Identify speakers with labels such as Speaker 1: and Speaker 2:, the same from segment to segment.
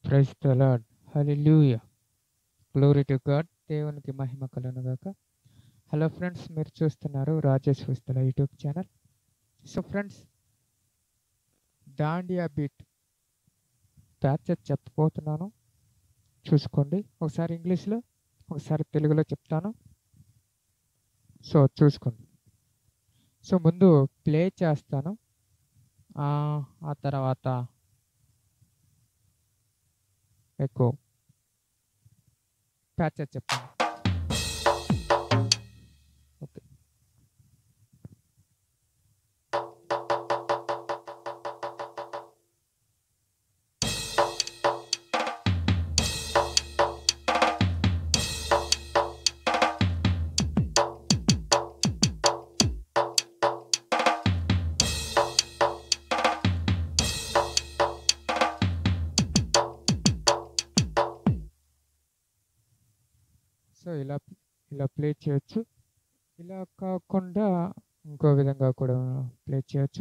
Speaker 1: praise the lord hallelujah glory to God దేవునికి మహిమ కలుగును గాక హలో ఫ్రెండ్స్ మీరు చూస్తున్నారు Rajesh Vistala YouTube channel so friends Dandiya beat patches చెప్పబోతున్నాను చూసుకోండి ఒకసారి ఇంగ్లీష్లో ఒకసారి తెలుగులో చెప్తాను సో చూసుకోండి సో ముందు ప్లే చేస్తాను ఆ ఆ తర్వాత ఎక్కువ ప్యాచెస్ చెప్తాను ఓకే సో ఇలా ఇలా ప్లే చేయొచ్చు ఇలా కాకుండా ఇంకో విధంగా కూడా ప్లే చేయొచ్చు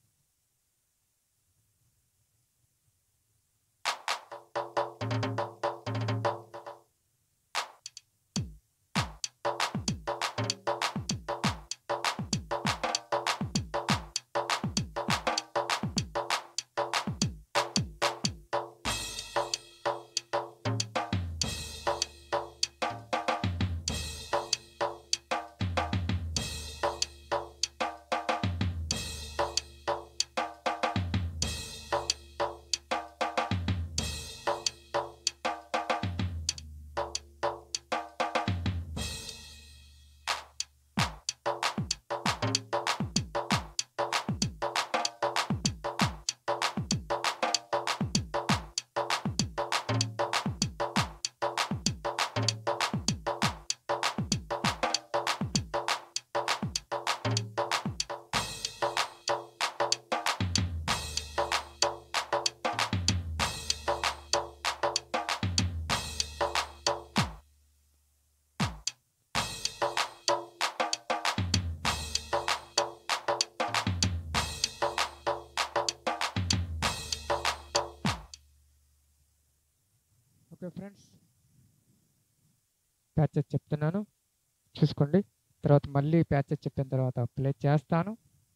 Speaker 1: ఓకే ఫ్రెండ్స్ ప్యాచెస్ చెప్తున్నాను చూసుకోండి తర్వాత మళ్ళీ ప్యాచెస్ చెప్పిన తర్వాత ప్లే చేస్తాను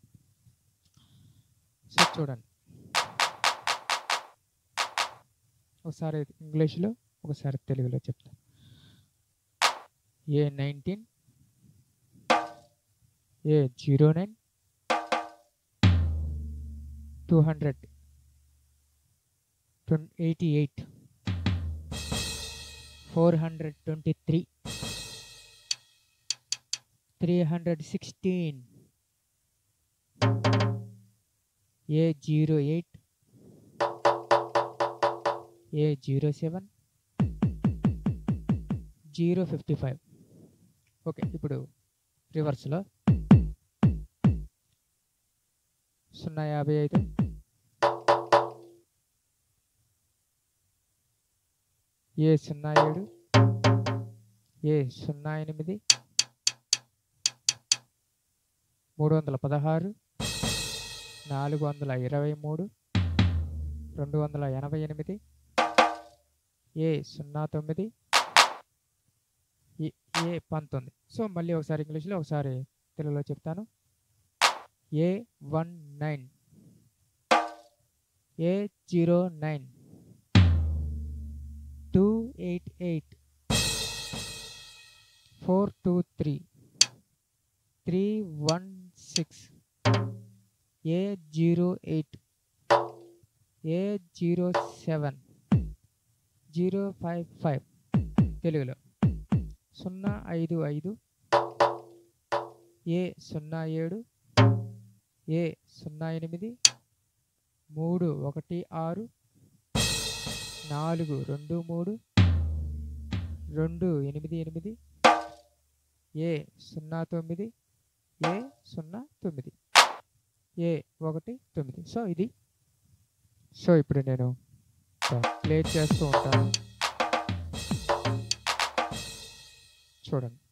Speaker 1: సో చూడండి ఒకసారి ఇంగ్లీష్లో ఒకసారి తెలుగులో చెప్తాను A nineteen A zero nine two hundred eighty eight four hundred twenty three three hundred sixteen A zero eight A zero seven zero fifty five okay ఇప్పుడు రివర్స్లో సున్నా యాభై ఐదు ఏ సున్నా ఏడు ఏ సున్నా ఎనిమిది మూడు వందల పదహారు నాలుగు వందల ఇరవై మూడు రెండు వందల ఎనభై ఎనిమిది ఏ సున్నా తొమ్మిది ఏ- ఏ పంతొమ్మిది సో మళ్ళీ ఒకసారి ఇంగ్లీష్లో ఒకసారి తెలుగులో చెప్తాను A one nine A zero nine two eight eight four two three three one six A zero eight A zero seven zero five five తెలుగులో సున్నా ఐదు ఐదు ఏ సున్నా ఏడు ఏ సున్నా ఎనిమిది మూడు ఒకటి ఆరు నాలుగు రెండు మూడు రెండు ఎనిమిది ఎనిమిది ఏ సున్నా తొమ్మిది ఏ సున్నా తొమ్మిది ఏ ఒకటి తొమ్మిది సో ఇది సో ఇప్పుడు నేను ప్లే చేస్తూ ఉంటాను చూడండి